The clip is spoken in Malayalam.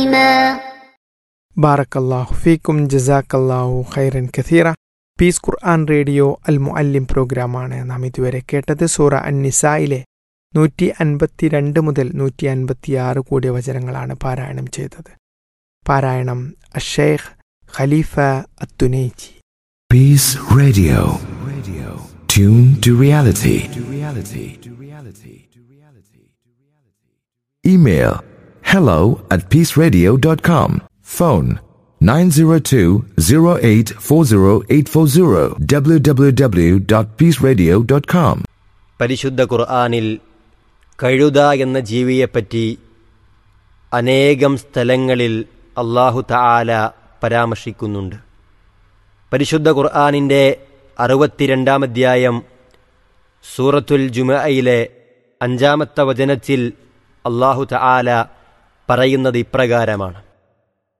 ബാറക്കല്ലാഹു ഫീക്കും ജസാക്കല്ലാഹു ഖൈറൻ കഥീറ പീസ് ഖുർആൻ റേഡിയോ അൽ മുഅല്ലിം പ്രോഗ്രാമാണ് നാം ഇതുവരെ കേട്ടത് സൂറ അൻ നിസായിലെ നൂറ്റി അൻപത്തിരണ്ട് മുതൽ നൂറ്റി അൻപത്തിയാറ് കൂടിയ വചനങ്ങളാണ് പാരായണം ചെയ്തത് പാരായണം അഷേഖ് ഖലീഫ അത്തുനൈജി Peace Radio. Radio. Tune to reality. To reality. To reality. To reality. Email hello at peaceradio.com. Phone 902-0840840 www.peaceradio.com. പരിശുദ്ധ ഖുർആാനിൽ കഴുത എന്ന ജീവിയെപ്പറ്റി അനേകം സ്ഥലങ്ങളിൽ അള്ളാഹു തആല പരാമർശിക്കുന്നുണ്ട് പരിശുദ്ധ ഖുർആാനിൻ്റെ അറുപത്തിരണ്ടാം അധ്യായം സൂറത്തുൽ ജുമയിലെ അഞ്ചാമത്തെ വചനത്തിൽ അള്ളാഹു തആല പറയുന്നത് ഇപ്രകാരമാണ്